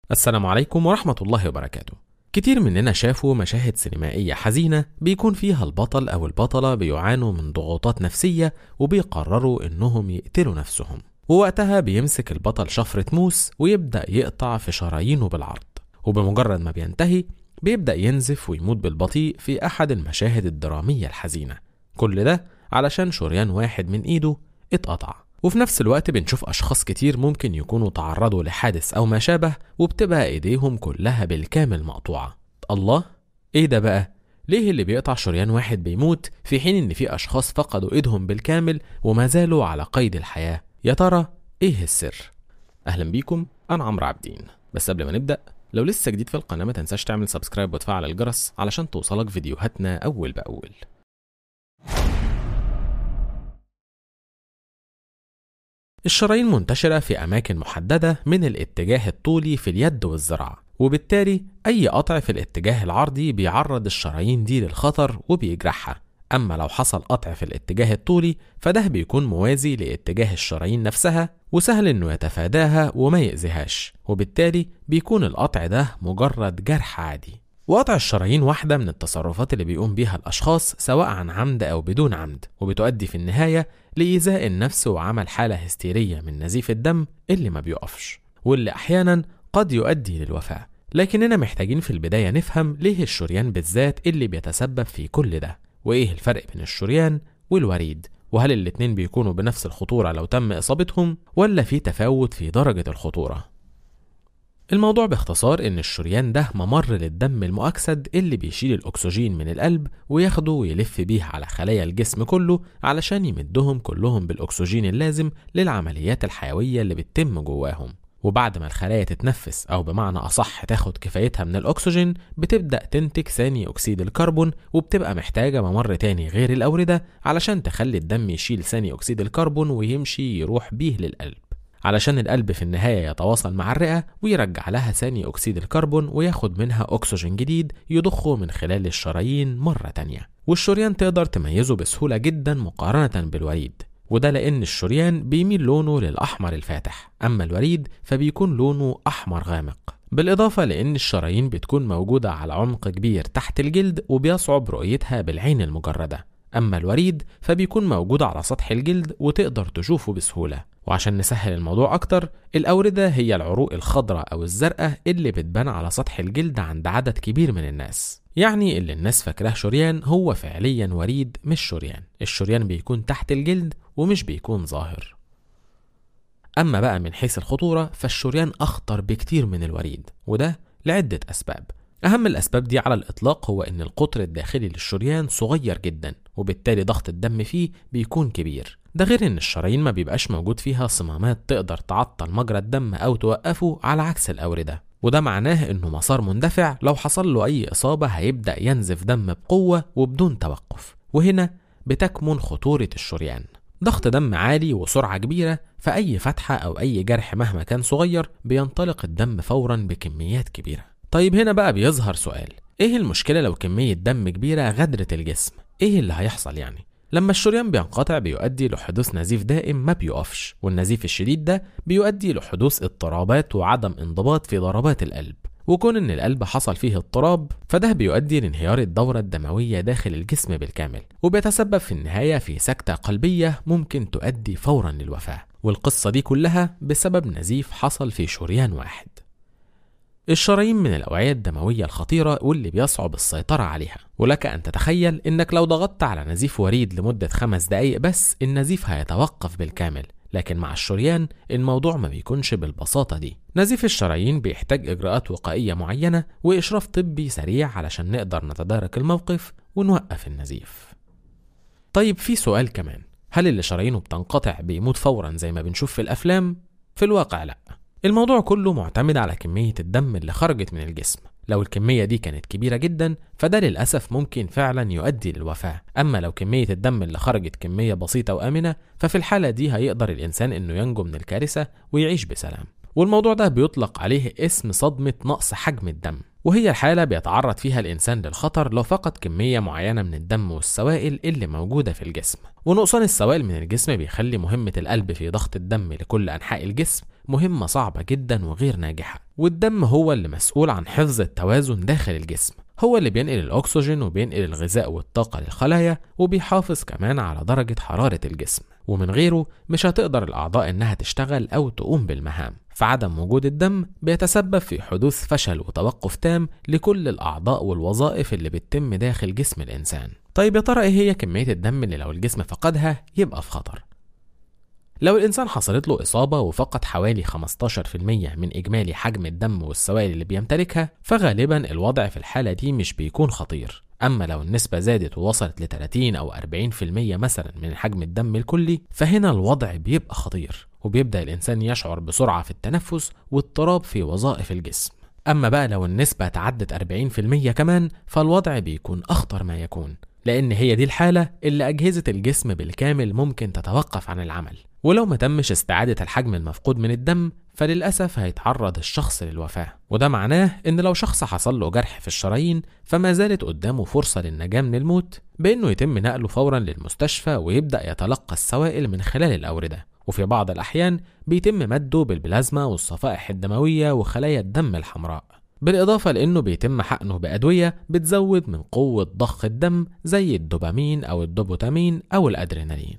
السلام عليكم ورحمة الله وبركاته كتير مننا شافوا مشاهد سينمائية حزينة بيكون فيها البطل أو البطلة بيعانوا من ضغوطات نفسية وبيقرروا إنهم يقتلوا نفسهم ووقتها بيمسك البطل شفرة موس ويبدأ يقطع في شرايينه بالعرض وبمجرد ما بينتهي بيبدأ ينزف ويموت بالبطيء في أحد المشاهد الدرامية الحزينة كل ده علشان شريان واحد من إيده اتقطع وفي نفس الوقت بنشوف أشخاص كتير ممكن يكونوا تعرضوا لحادث أو ما شابه وبتبقى إيديهم كلها بالكامل مقطوعة الله إيه ده بقى؟ ليه اللي بيقطع شريان واحد بيموت في حين إن في أشخاص فقدوا إيدهم بالكامل وما زالوا على قيد الحياة؟ يا ترى إيه السر؟ أهلا بيكم أنا عمرو عابدين بس قبل ما نبدأ لو لسه جديد في القناة ما تنساش تعمل سبسكرايب وتفعل الجرس علشان توصلك فيديوهاتنا أول بأول الشرايين منتشرة في أماكن محددة من الاتجاه الطولي في اليد والذراع وبالتالي أي قطع في الاتجاه العرضي بيعرض الشرايين دي للخطر وبيجرحها أما لو حصل قطع في الاتجاه الطولي فده بيكون موازي لاتجاه الشرايين نفسها وسهل إنه يتفاداها وما يأذيهاش وبالتالي بيكون القطع ده مجرد جرح عادي وقطع الشرايين واحدة من التصرفات اللي بيقوم بيها الأشخاص سواء عن عمد أو بدون عمد وبتؤدي في النهاية لإيذاء النفس وعمل حالة هستيرية من نزيف الدم اللي ما بيقفش واللي أحيانا قد يؤدي للوفاة لكننا محتاجين في البداية نفهم ليه الشريان بالذات اللي بيتسبب في كل ده وإيه الفرق بين الشريان والوريد وهل الاتنين بيكونوا بنفس الخطورة لو تم إصابتهم ولا في تفاوت في درجة الخطورة الموضوع باختصار إن الشريان ده ممر للدم المؤكسد اللي بيشيل الأكسجين من القلب وياخده ويلف بيه على خلايا الجسم كله علشان يمدهم كلهم بالأكسجين اللازم للعمليات الحيوية اللي بتتم جواهم وبعد ما الخلايا تتنفس أو بمعنى أصح تاخد كفايتها من الأكسجين بتبدأ تنتج ثاني أكسيد الكربون وبتبقى محتاجة ممر تاني غير الأوردة علشان تخلي الدم يشيل ثاني أكسيد الكربون ويمشي يروح بيه للقلب علشان القلب في النهاية يتواصل مع الرئة ويرجع لها ثاني أكسيد الكربون وياخد منها أكسجين جديد يضخه من خلال الشرايين مرة تانية والشريان تقدر تميزه بسهولة جدا مقارنة بالوريد وده لأن الشريان بيميل لونه للأحمر الفاتح أما الوريد فبيكون لونه أحمر غامق بالإضافة لأن الشرايين بتكون موجودة على عمق كبير تحت الجلد وبيصعب رؤيتها بالعين المجردة أما الوريد فبيكون موجود على سطح الجلد وتقدر تشوفه بسهولة وعشان نسهل الموضوع أكتر الأوردة هي العروق الخضراء أو الزرقاء اللي بتبان على سطح الجلد عند عدد كبير من الناس يعني اللي الناس فاكراه شريان هو فعليا وريد مش شريان الشريان بيكون تحت الجلد ومش بيكون ظاهر أما بقى من حيث الخطورة فالشريان أخطر بكتير من الوريد وده لعدة أسباب أهم الأسباب دي على الإطلاق هو إن القطر الداخلي للشريان صغير جدا وبالتالي ضغط الدم فيه بيكون كبير ده غير إن الشرايين ما بيبقاش موجود فيها صمامات تقدر تعطل مجرى الدم أو توقفه على عكس الأوردة وده معناه إنه مسار مندفع لو حصل له أي إصابة هيبدأ ينزف دم بقوة وبدون توقف وهنا بتكمن خطورة الشريان ضغط دم عالي وسرعة كبيرة فأي فتحة أو أي جرح مهما كان صغير بينطلق الدم فورا بكميات كبيرة طيب هنا بقى بيظهر سؤال ايه المشكلة لو كمية دم كبيرة غدرت الجسم ايه اللي هيحصل يعني لما الشريان بينقطع بيؤدي لحدوث نزيف دائم ما بيقفش والنزيف الشديد ده بيؤدي لحدوث اضطرابات وعدم انضباط في ضربات القلب وكون ان القلب حصل فيه اضطراب فده بيؤدي لانهيار الدورة الدموية داخل الجسم بالكامل وبيتسبب في النهاية في سكتة قلبية ممكن تؤدي فورا للوفاة والقصة دي كلها بسبب نزيف حصل في شريان واحد الشرايين من الأوعية الدموية الخطيرة واللي بيصعب السيطرة عليها ولك أن تتخيل إنك لو ضغطت على نزيف وريد لمدة خمس دقايق بس النزيف هيتوقف بالكامل لكن مع الشريان الموضوع ما بيكونش بالبساطة دي نزيف الشرايين بيحتاج إجراءات وقائية معينة وإشراف طبي سريع علشان نقدر نتدارك الموقف ونوقف النزيف طيب في سؤال كمان هل اللي شرايينه بتنقطع بيموت فورا زي ما بنشوف في الأفلام؟ في الواقع لأ الموضوع كله معتمد على كمية الدم اللي خرجت من الجسم لو الكمية دي كانت كبيرة جدا فده للأسف ممكن فعلا يؤدي للوفاة أما لو كمية الدم اللي خرجت كمية بسيطة وآمنة ففي الحالة دي هيقدر الإنسان إنه ينجو من الكارثة ويعيش بسلام والموضوع ده بيطلق عليه اسم صدمة نقص حجم الدم وهي الحالة بيتعرض فيها الإنسان للخطر لو فقد كمية معينة من الدم والسوائل اللي موجودة في الجسم ونقصان السوائل من الجسم بيخلي مهمة القلب في ضغط الدم لكل أنحاء الجسم مهمة صعبة جدا وغير ناجحة والدم هو اللي مسؤول عن حفظ التوازن داخل الجسم هو اللي بينقل الأكسجين وبينقل الغذاء والطاقة للخلايا وبيحافظ كمان على درجة حرارة الجسم ومن غيره مش هتقدر الأعضاء إنها تشتغل أو تقوم بالمهام فعدم وجود الدم بيتسبب في حدوث فشل وتوقف تام لكل الأعضاء والوظائف اللي بتتم داخل جسم الإنسان طيب يا ترى إيه هي كمية الدم اللي لو الجسم فقدها يبقى في خطر لو الإنسان حصلت له إصابة وفقد حوالي 15% من إجمالي حجم الدم والسوائل اللي بيمتلكها فغالبا الوضع في الحالة دي مش بيكون خطير أما لو النسبة زادت ووصلت ل 30 أو 40% مثلا من حجم الدم الكلي فهنا الوضع بيبقى خطير وبيبدأ الإنسان يشعر بسرعة في التنفس واضطراب في وظائف الجسم أما بقى لو النسبة تعدت 40% كمان فالوضع بيكون أخطر ما يكون لأن هي دي الحالة اللي أجهزة الجسم بالكامل ممكن تتوقف عن العمل ولو ما تمش استعادة الحجم المفقود من الدم فللأسف هيتعرض الشخص للوفاة وده معناه إن لو شخص حصل له جرح في الشرايين فما زالت قدامه فرصة للنجاة من الموت بإنه يتم نقله فورا للمستشفى ويبدأ يتلقى السوائل من خلال الأوردة وفي بعض الأحيان بيتم مده بالبلازما والصفائح الدموية وخلايا الدم الحمراء بالإضافة لأنه بيتم حقنه بأدوية بتزود من قوة ضخ الدم زي الدوبامين أو الدوبوتامين أو الأدرينالين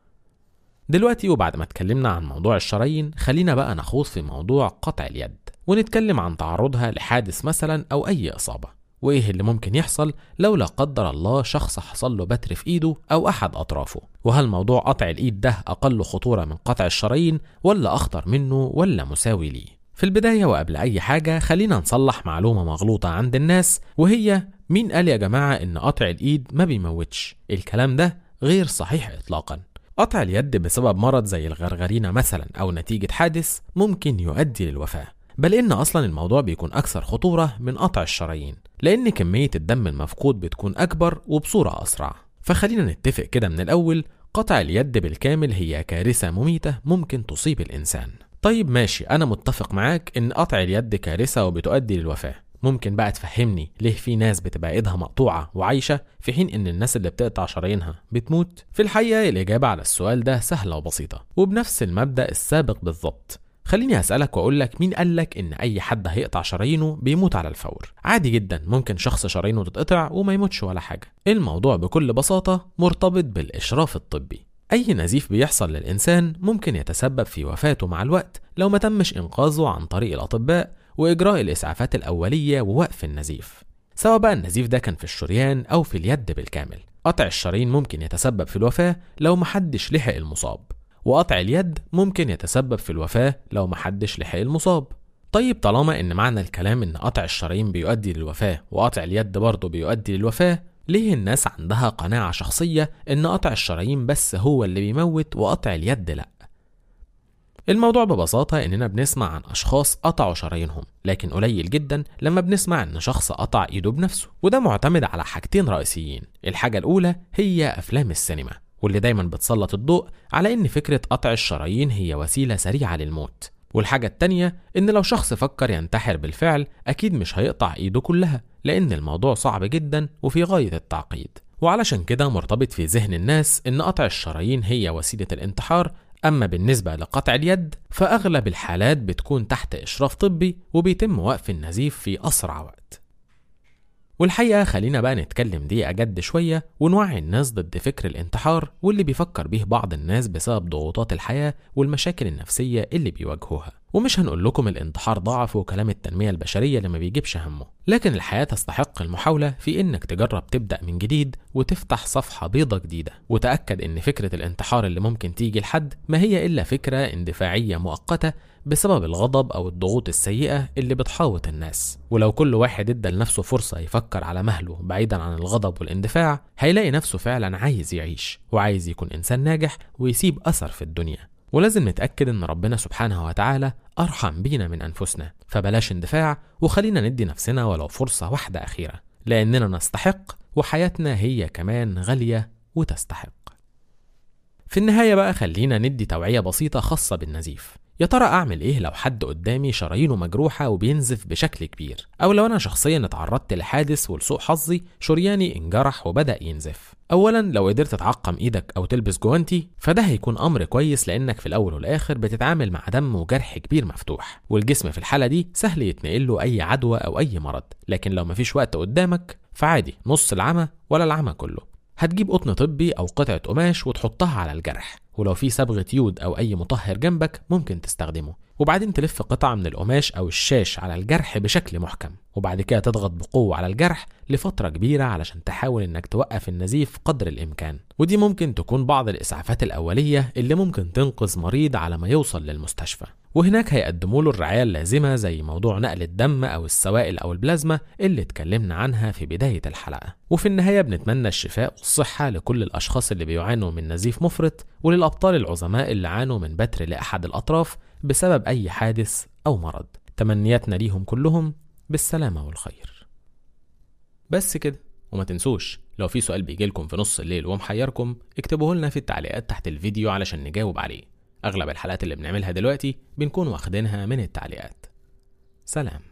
دلوقتي وبعد ما اتكلمنا عن موضوع الشرايين خلينا بقى نخوض في موضوع قطع اليد ونتكلم عن تعرضها لحادث مثلا أو أي إصابة وإيه اللي ممكن يحصل لو لا قدر الله شخص حصل له بتر في إيده أو أحد أطرافه وهل موضوع قطع الإيد ده أقل خطورة من قطع الشرايين ولا أخطر منه ولا مساوي ليه في البداية وقبل أي حاجة خلينا نصلح معلومة مغلوطة عند الناس وهي مين قال يا جماعة إن قطع الإيد ما بيموتش الكلام ده غير صحيح إطلاقا قطع اليد بسبب مرض زي الغرغرينة مثلا أو نتيجة حادث ممكن يؤدي للوفاة بل إن أصلا الموضوع بيكون أكثر خطورة من قطع الشرايين لأن كمية الدم المفقود بتكون أكبر وبصورة أسرع فخلينا نتفق كده من الأول قطع اليد بالكامل هي كارثة مميتة ممكن تصيب الإنسان طيب ماشي أنا متفق معاك إن قطع اليد كارثة وبتؤدي للوفاة ممكن بقى تفهمني ليه في ناس بتبقى ايدها مقطوعة وعايشة في حين ان الناس اللي بتقطع شرايينها بتموت؟ في الحقيقة الإجابة على السؤال ده سهلة وبسيطة وبنفس المبدأ السابق بالظبط خليني أسألك وأقول لك مين قال لك إن أي حد هيقطع شرايينه بيموت على الفور؟ عادي جدا ممكن شخص شرايينه تتقطع وما يموتش ولا حاجة. الموضوع بكل بساطة مرتبط بالإشراف الطبي. أي نزيف بيحصل للإنسان ممكن يتسبب في وفاته مع الوقت لو ما تمش إنقاذه عن طريق الأطباء وإجراء الإسعافات الأولية ووقف النزيف سواء بقى النزيف ده كان في الشريان أو في اليد بالكامل قطع الشرايين ممكن يتسبب في الوفاة لو محدش لحق المصاب وقطع اليد ممكن يتسبب في الوفاة لو محدش لحق المصاب طيب طالما ان معنى الكلام ان قطع الشرايين بيؤدي للوفاة وقطع اليد برضه بيؤدي للوفاة ليه الناس عندها قناعة شخصية ان قطع الشرايين بس هو اللي بيموت وقطع اليد لأ الموضوع ببساطة إننا بنسمع عن أشخاص قطعوا شرايينهم لكن قليل جدا لما بنسمع إن شخص قطع إيده بنفسه وده معتمد على حاجتين رئيسيين الحاجة الأولى هي أفلام السينما واللي دايما بتسلط الضوء على إن فكرة قطع الشرايين هي وسيلة سريعة للموت والحاجة التانية إن لو شخص فكر ينتحر بالفعل أكيد مش هيقطع إيده كلها لأن الموضوع صعب جدا وفي غاية التعقيد وعلشان كده مرتبط في ذهن الناس إن قطع الشرايين هي وسيلة الانتحار أما بالنسبة لقطع اليد فأغلب الحالات بتكون تحت إشراف طبي وبيتم وقف النزيف في أسرع وقت والحقيقة خلينا بقى نتكلم دقيقة جد شوية ونوعي الناس ضد فكر الانتحار واللي بيفكر بيه بعض الناس بسبب ضغوطات الحياة والمشاكل النفسية اللي بيواجهوها ومش هنقول لكم الانتحار ضعف وكلام التنمية البشرية اللي ما بيجيبش همه لكن الحياة تستحق المحاولة في انك تجرب تبدأ من جديد وتفتح صفحة بيضة جديدة وتأكد ان فكرة الانتحار اللي ممكن تيجي لحد ما هي الا فكرة اندفاعية مؤقتة بسبب الغضب او الضغوط السيئة اللي بتحاوط الناس ولو كل واحد ادى لنفسه فرصة يفكر على مهله بعيدا عن الغضب والاندفاع هيلاقي نفسه فعلا عايز يعيش وعايز يكون انسان ناجح ويسيب اثر في الدنيا ولازم نتأكد إن ربنا سبحانه وتعالى أرحم بينا من أنفسنا فبلاش اندفاع وخلينا ندي نفسنا ولو فرصة واحدة أخيرة لأننا نستحق وحياتنا هي كمان غالية وتستحق في النهاية بقى خلينا ندي توعية بسيطة خاصة بالنزيف يا ترى اعمل ايه لو حد قدامي شرايينه مجروحه وبينزف بشكل كبير او لو انا شخصيا اتعرضت لحادث ولسوء حظي شرياني انجرح وبدا ينزف اولا لو قدرت تعقم ايدك او تلبس جوانتي فده هيكون امر كويس لانك في الاول والاخر بتتعامل مع دم وجرح كبير مفتوح والجسم في الحاله دي سهل يتنقل له اي عدوى او اي مرض لكن لو مفيش وقت قدامك فعادي نص العمى ولا العمى كله هتجيب قطن طبي او قطعه قماش وتحطها على الجرح ولو في صبغه يود او اي مطهر جنبك ممكن تستخدمه وبعدين تلف قطعه من القماش او الشاش على الجرح بشكل محكم وبعد كده تضغط بقوه على الجرح لفتره كبيره علشان تحاول انك توقف النزيف قدر الامكان ودي ممكن تكون بعض الاسعافات الاوليه اللي ممكن تنقذ مريض على ما يوصل للمستشفى وهناك هيقدموا له الرعاية اللازمة زي موضوع نقل الدم أو السوائل أو البلازما اللي اتكلمنا عنها في بداية الحلقة وفي النهاية بنتمنى الشفاء والصحة لكل الأشخاص اللي بيعانوا من نزيف مفرط وللأبطال العظماء اللي عانوا من بتر لأحد الأطراف بسبب أي حادث أو مرض تمنياتنا ليهم كلهم بالسلامة والخير بس كده وما تنسوش لو في سؤال بيجيلكم في نص الليل ومحيركم اكتبوه لنا في التعليقات تحت الفيديو علشان نجاوب عليه أغلب الحلقات اللي بنعملها دلوقتي بنكون واخدينها من التعليقات سلام